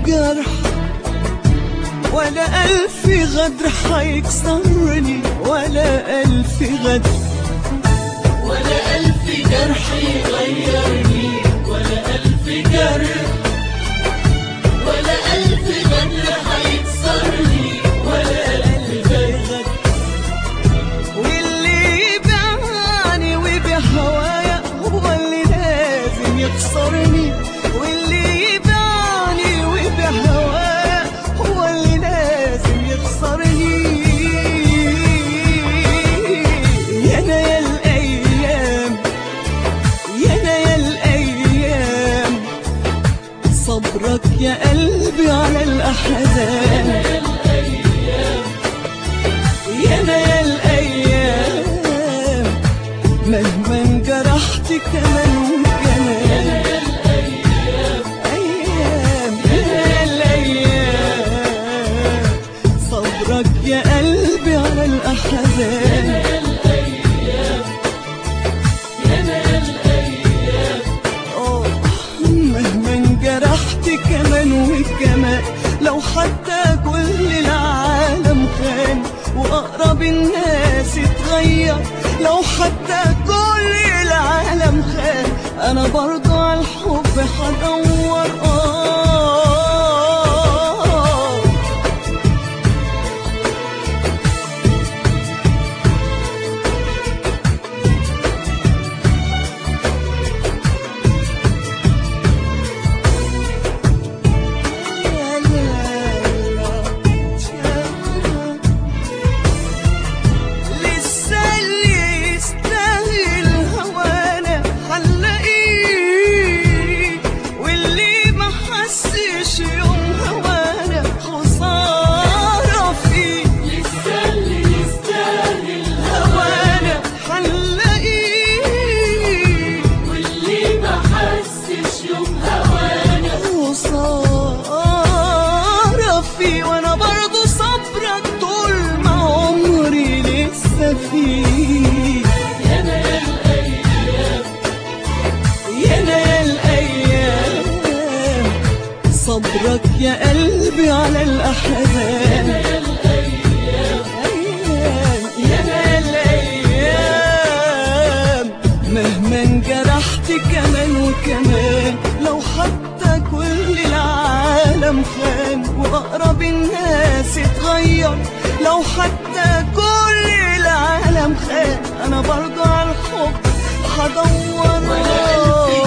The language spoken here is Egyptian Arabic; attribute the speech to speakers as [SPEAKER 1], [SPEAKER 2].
[SPEAKER 1] جرح ولا ألف غدر حيكسرني ولا ألف غدر
[SPEAKER 2] ولا ألف جرح يغيرني ولا ألف جرح ولا ألف غدر هيكسرني ولا ألف غدر
[SPEAKER 1] واللي يبيعني وبهوايا هو اللي لازم يكسرني واللي يبيعني وبهوايا هو اللي لازم يخسرني يا انا يا الايام يا انا يا الايام صبرك يا قلبي على الاحزان يا انا يا الايام مهما انجرحت كمان وكمان ايام يا الايام صبرك يا قلبي على الاحزان آه، مهما انجرحت كمان وكمان لو حتى كل العالم خان واقرب الناس اتغير لو حتى كل العالم خان انا برضو على الحب هدور آه لسه اللي يستاهل هوانا هنلاقيه واللي ما حسش يوم هوانا خسارة فيه
[SPEAKER 2] لسه اللي يستاهل
[SPEAKER 1] هوانا هنلاقيه
[SPEAKER 2] واللي ما حسش يوم هوانا
[SPEAKER 1] خسارة فيه وانا برضو صبرك طول ما عمري لسه فيه
[SPEAKER 2] يا أنا يا الأيام
[SPEAKER 1] يا انا يا الايام صبرك يا قلبي على الاحزان أيام، يا انا يا الايام مهما انجرحت كمان وكمان لو حتى كل العالم خان واقرب الناس اتغير لو حتى كل العالم خان انا برضو على الحب هدور